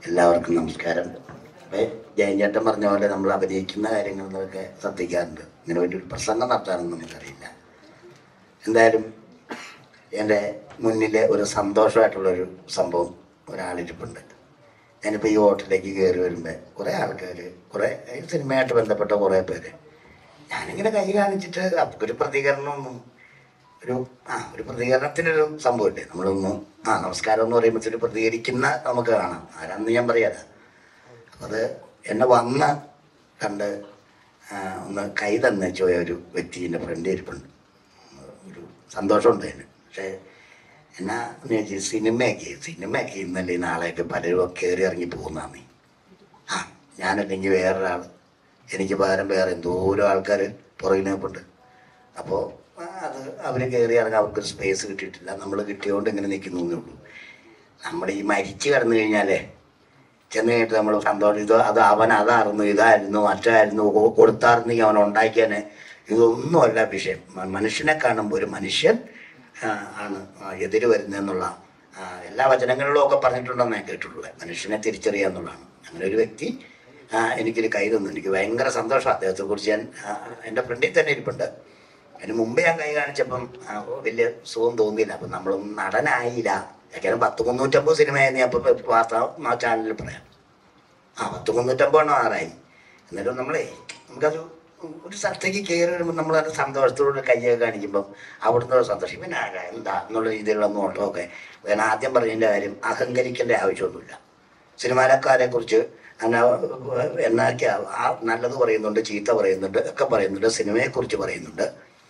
എല്ലാവർക്കും നമസ്കാരം ഇപ്പം ജയൻചേട്ടൻ പറഞ്ഞ പോലെ നമ്മൾ അഭിനയിക്കുന്ന കാര്യങ്ങളിലൊക്കെ ശ്രദ്ധിക്കാറുണ്ട് ഇങ്ങനെ ഒരു പ്രസംഗം നടത്താനൊന്നും നമുക്കറിയില്ല എന്തായാലും എൻ്റെ മുന്നിലെ ഒരു സന്തോഷമായിട്ടുള്ളൊരു സംഭവം ഒരാളിരിപ്പുണ്ട് ഞാനിപ്പോൾ ഈ ഹോട്ടലിലേക്ക് കയറി വരുമ്പോൾ കുറേ ആൾക്കാർ കുറേ ഈ സിനിമയായിട്ട് ബന്ധപ്പെട്ട കുറേ പേര് ഞാനിങ്ങനെ കൈ കാണിച്ചിട്ട് അവർക്കൊരു പ്രതികരണമൊന്നും ഒരു ആ ഒരു പ്രതികരണത്തിനൊരു സംഭവമില്ലേ നമ്മളൊന്ന് ആ നമസ്കാരം എന്ന് പറയുമ്പോൾ ഒരു പ്രതികരിക്കുന്ന നമുക്ക് കാണാം ആരാന്ന് ഞാൻ പറയാതെ അപ്പം അത് എന്നെ വന്ന് കണ്ട് ആ, ഒന്ന് കൈ തന്നെ ചോയ ഒരു വ്യക്തി എൻ്റെ ഫ്രണ്ട് ഇരിപ്പുണ്ട് ഒരു സന്തോഷമുണ്ട് അതിന് പക്ഷേ എന്നാ എന്ന് വെച്ചാൽ സിനിമയൊക്കെ സിനിമയൊക്കെ ഇന്നല്ലേ നാളെയൊക്കെ പലരും കയറി ഇറങ്ങി പോകുന്നതാണ് ആ ഞാനല്ലെങ്കിൽ വേറൊരാൾ എനിക്ക് പകരം വേറെ എന്തോരം ആൾക്കാർ പുറകിൽ നിൽപ്പുണ്ട് അപ്പോൾ അത് അവർ കയറി ഇറങ്ങാൻ അവർക്കൊരു സ്പേസ് കിട്ടിയിട്ടില്ല നമ്മൾ കിട്ടിയോണ്ട് ഇങ്ങനെ നിൽക്കുന്നു എന്നേ ഉള്ളൂ നമ്മൾ ഈ മരിച്ചു കിടന്നു കഴിഞ്ഞാലേ ചെന്ന് കഴിഞ്ഞിട്ട് നമ്മൾ സന്തോഷം ഇത് അത് അവൻ അതായിരുന്നു ഇതായിരുന്നു മറ്റായിരുന്നു കൊ- കൊടുത്തായിരുന്നെങ്കിൽ അവൻ ഉണ്ടാക്കിയാനെ ഇതൊന്നുമല്ല വിഷയം മ- മനുഷ്യനെ കാണുമ്പോൾ ഒരു മനുഷ്യൻ ആ, ആണ് ആ, എതിര് വരുന്നതെന്നുള്ള ആ, എല്ലാ വചനങ്ങളിലും ഒക്കെ പറഞ്ഞിട്ടുണ്ടെന്ന് ഞാൻ കേട്ടിട്ടുള്ളത് മനുഷ്യനെ തിരിച്ചറിയുക എന്നുള്ളതാണ് അങ്ങനെ ഒരു വ്യക്തി ആ, എനിക്കൊരു കൈ തന്നു എനിക്ക് ഭയങ്കര സന്തോഷം അദ്ദേഹത്തെ കുറിച്ച് ഞാൻ ആ, എൻ്റെ ഫ്രണ്ടിൽ തന്നെ ഇരിപ്പുണ്ട് അതിന് മുമ്പ് ഞാൻ കൈ കാണിച്ചപ്പം ആ, വലിയ സുഖം തോന്നിയില്ല അപ്പം നമ്മളൊന്നും നടനായില്ല ഏതായാലും പത്ത് മുന്നൂറ്റമ്പത് സിനിമയെന്ന് ഞാൻ ഇപ്പം വാർത്താ ചാനലിൽ പറയാം ആ പത്ത് മുന്നൂറ്റമ്പതെണ്ണം ആറായി എന്നിട്ടും നമ്മളേ നമുക്കത് ഒരു സ്ഥലത്തേക്ക് കയറി വരുമ്പോൾ നമ്മളത് സന്തോഷത്തോടെ കയ്യൊക്കെ കാണിക്കുമ്പം അവിടുന്ന് ഒരു സന്തോഷം പിന്നെ ആരാ എന്താ എന്നുള്ള രീതിയിലുള്ള നോട്ടമൊക്കെ ഞാൻ ആദ്യം പറഞ്ഞതിൻ്റെ കാര്യം അഹങ്കരിക്കേണ്ട ആവശ്യമൊന്നുമില്ല സിനിമാക്കാരെ കുറിച്ച് അങ്ങനെ എന്നൊക്കെ ആ നല്ലത് പറയുന്നുണ്ട് ചീത്ത പറയുന്നുണ്ട് ഒക്കെ പറയുന്നുണ്ട് സിനിമയെക്കുറിച്ച് പറയുന്നുണ്ട്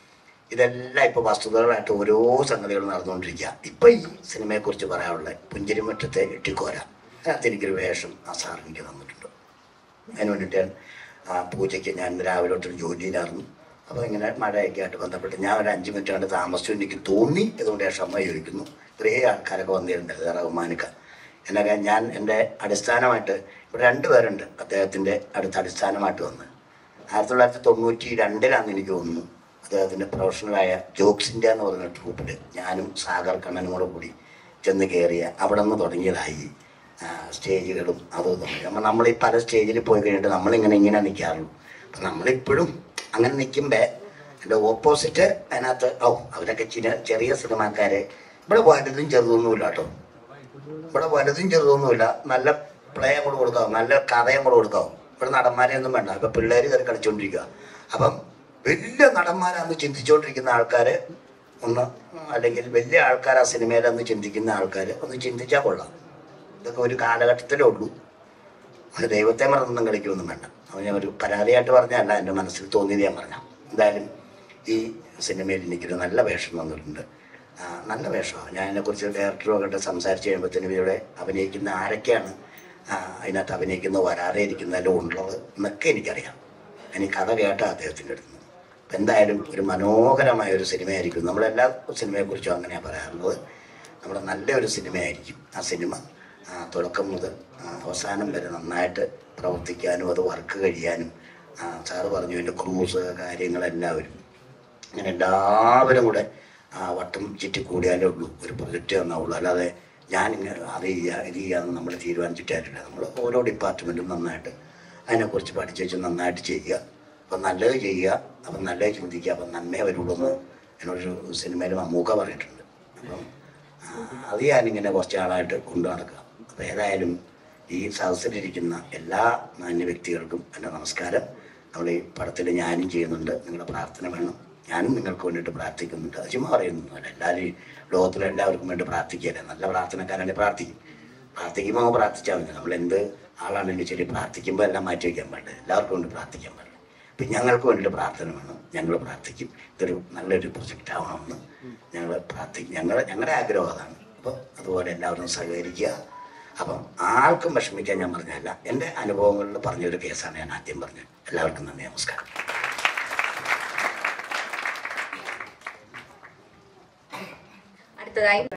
ഇതെല്ലാം ഇപ്പോൾ വസ്തുതകളായിട്ട് ഓരോ സംഗതികൾ നടന്നുകൊണ്ടിരിക്കുക ഇപ്പം ഈ സിനിമയെക്കുറിച്ച് പറയാനുള്ളത് പുഞ്ചിരിമറ്റത്തെ ഇട്ടിക്കോര അതിനകത്ത് എനിക്കൊരു വേഷം ആ സാർ എനിക്ക് തന്നിട്ടുണ്ട് അതിന് വേണ്ടിയിട്ട് ഞാൻ ആ പൂജയ്ക്ക് ഞാൻ ഇന്ന് രാവിലെ തൊട്ട് ജോലിയിലായിരുന്നു അപ്പോൾ ഇങ്ങനെ മഴയൊക്കെ ആയിട്ട് ബന്ധപ്പെട്ട് ഞാൻ ഒരു അഞ്ച് മിനിറ്റ് കൊണ്ട് താമസിച്ചു എനിക്ക് തോന്നി അതുകൊണ്ട് ഞാൻ ക്ഷമ ചോദിക്കുന്നു കുറേ ആൾക്കാരൊക്കെ വന്നിട്ടുണ്ട് റഹ്മാനിക്ക എന്നൊക്കെ ഞാൻ എൻ്റെ അടിസ്ഥാനമായിട്ട് ഇവിടെ രണ്ട് പേരുണ്ട് അദ്ദേഹത്തിൻ്റെ അടുത്ത് അടിസ്ഥാനമായിട്ട് വന്ന് ആയിരത്തി തൊള്ളായിരത്തി തൊണ്ണൂറ്റി രണ്ടിലാന്ന് എനിക്ക് തോന്നുന്നു അദ്ദേഹത്തിൻ്റെ പ്രൊഫഷണലായ ജോക്സ് ഇന്ത്യ എന്ന് പറയുന്ന ട്രൂപ്പിൽ ഞാനും സാഗർ കണ്ണനും കൂടെ കൂടി ചെന്ന് കയറിയ അവിടെ നിന്ന് തുടങ്ങിയതായി ആ, സ്റ്റേജുകളും അതും ഇതും അപ്പം നമ്മൾ ഈ പല സ്റ്റേജിൽ പോയി കഴിഞ്ഞിട്ട് നമ്മളിങ്ങനെ ഇങ്ങനെ നിൽക്കാറുള്ളൂ അപ്പം നമ്മളിപ്പോഴും അങ്ങനെ നിൽക്കുമ്പോൾ എൻ്റെ ഓപ്പോസിറ്റ് അതിനകത്ത് ഓ അവരൊക്കെ ചില ചെറിയ സിനിമാക്കാരെ ഇവിടെ വലുതും ചെറുതൊന്നുമില്ല കേട്ടോ ഇവിടെ വലുതും ചെറുതൊന്നുമില്ല നല്ല പ്ലേ കൂടെ കൊടുക്കാവും നല്ല കഥയും കൂടെ കൊടുക്കാവും ഇവിടെ നടന്മാരെ ഒന്നും വേണ്ട ഇപ്പൊ പിള്ളേർ കയറി കളിച്ചോണ്ടിരിക്കുക അപ്പം വലിയ നടന്മാരാന്ന് ചിന്തിച്ചുകൊണ്ടിരിക്കുന്ന ആൾക്കാര് ഒന്ന് അല്ലെങ്കിൽ വലിയ ആൾക്കാർ ആ സിനിമയിലെന്ന് ചിന്തിക്കുന്ന ആൾക്കാർ ഒന്ന് ചിന്തിച്ചാൽ കൊള്ളാം ഇതൊക്കെ ഒരു കാലഘട്ടത്തിലേ ഉള്ളൂ അത് ദൈവത്തെ മറന്നൊന്നും കളിക്കൊന്നും വേണ്ട അപ്പോൾ ഞാൻ ഒരു പരാതിയായിട്ട് പറഞ്ഞല്ല എൻ്റെ മനസ്സിൽ തോന്നിയത് ഞാൻ പറഞ്ഞ എന്തായാലും ഈ സിനിമയിൽ എനിക്കൊരു നല്ല വേഷം തന്നിട്ടുണ്ട് ആ, നല്ല വേഷമാണ് ഞാൻ അതിനെക്കുറിച്ച് ഡയറക്ടറും ഒക്കെ സംസാരിച്ച് കഴിയുമ്പോഴത്തേനും ഇവിടെ അഭിനയിക്കുന്ന ആരൊക്കെയാണ് ആ, അതിനകത്ത് അഭിനയിക്കുന്ന വരാതെ ഇരിക്കുന്നതിലും ഉള്ളത് എന്നൊക്കെ എനിക്കറിയാം എനിക്ക് കഥ കേട്ട അദ്ദേഹത്തിൻ്റെ അടുത്ത് നിന്ന് അപ്പം എന്തായാലും ഒരു മനോഹരമായ ഒരു സിനിമയായിരിക്കും നമ്മളെല്ലാ സിനിമയെക്കുറിച്ചും അങ്ങനെയാണ് പറയാറുള്ളത് നമ്മുടെ നല്ലൊരു സിനിമയായിരിക്കും ആ സിനിമ ആ, തുടക്കം മുതൽ ആ, അവസാനം വരെ നന്നായിട്ട് പ്രവർത്തിക്കാനും അത് വർക്ക് കഴിയാനും ആ, സാറ് പറഞ്ഞു എൻ്റെ ക്രൂസ് കാര്യങ്ങളെല്ലാവരും അങ്ങനെ എല്ലാവരും കൂടെ ആ, വട്ടം ചുറ്റി കൂടിയാലേ ഉള്ളൂ ഒരു പ്രൊജക്റ്റ് തന്നാവുള്ളൂ അല്ലാതെ ഞാനിങ്ങനെ അത് ചെയ്യുക ഇത് ചെയ്യാന്ന് നമ്മൾ തീരുമാനിച്ചിട്ടായിട്ടില്ല നമ്മൾ ഓരോ ഡിപ്പാർട്ട്മെൻറ്റും നന്നായിട്ട് അതിനെക്കുറിച്ച് പഠിച്ച് വെച്ച് നന്നായിട്ട് ചെയ്യുക അപ്പം നല്ലത് ചെയ്യുക അപ്പം നല്ലത് ചിന്തിക്കുക അപ്പം നന്മയെ വരുള്ളൂ എന്ന് എന്നോടൊരു സിനിമയിൽ മമ്മൂക്ക പറഞ്ഞിട്ടുണ്ട് അപ്പം ആ, അത് ഞാനിങ്ങനെ കുറച്ച് ആളായിട്ട് കൊണ്ടു നടക്കുക അപ്പം ഏതായാലും ഈ സദസ്സിലിരിക്കുന്ന എല്ലാ മാന്യ വ്യക്തികൾക്കും എൻ്റെ നമസ്കാരം നമ്മൾ ഈ പടത്തിൽ ഞാനും ചെയ്യുന്നുണ്ട് നിങ്ങളുടെ പ്രാർത്ഥന വേണം ഞാനും നിങ്ങൾക്ക് വേണ്ടിയിട്ട് പ്രാർത്ഥിക്കുന്നുണ്ട് അത് ചുമ്മാ പറയുന്നൊന്നുമല്ല എല്ലാവരും ഈ ലോകത്തിലെ എല്ലാവർക്കും വേണ്ടി പ്രാർത്ഥിക്കുകയല്ലേ നല്ല പ്രാർത്ഥനക്കാരാണെങ്കിൽ പ്രാർത്ഥിക്കും പ്രാർത്ഥിക്കുമ്പോൾ അങ്ങ് പ്രാർത്ഥിച്ചാൽ മതി നമ്മൾ എന്ത് ആളാണെങ്കിലും ശരി പ്രാർത്ഥിക്കുമ്പോൾ എല്ലാം മാറ്റി വയ്ക്കാൻ പാടില്ല എല്ലാവർക്കും വേണ്ടി പ്രാർത്ഥിക്കാൻ പാടില്ല അപ്പം ഞങ്ങൾക്ക് വേണ്ടിയിട്ട് പ്രാർത്ഥന വേണം ഞങ്ങൾ പ്രാർത്ഥിക്കും ഇതൊരു നല്ലൊരു പ്രൊജക്റ്റ് ആവണമെന്ന് ഞങ്ങൾ പ്രാർത്ഥിക്കും ഞങ്ങൾ ഞങ്ങളുടെ ആഗ്രഹം അതാണ് അപ്പോൾ അതുപോലെ എല്ലാവരും സഹകരിക്കുക അപ്പം ആർക്കും വിഷമിക്കാൻ ഞാൻ പറഞ്ഞതല്ല എൻ്റെ അനുഭവങ്ങളിൽ പറഞ്ഞൊരു കേസാണ് ഞാൻ ആദ്യം പറഞ്ഞത് എല്ലാവർക്കും നന്ദി നമസ്കാരം അടുത്തതായി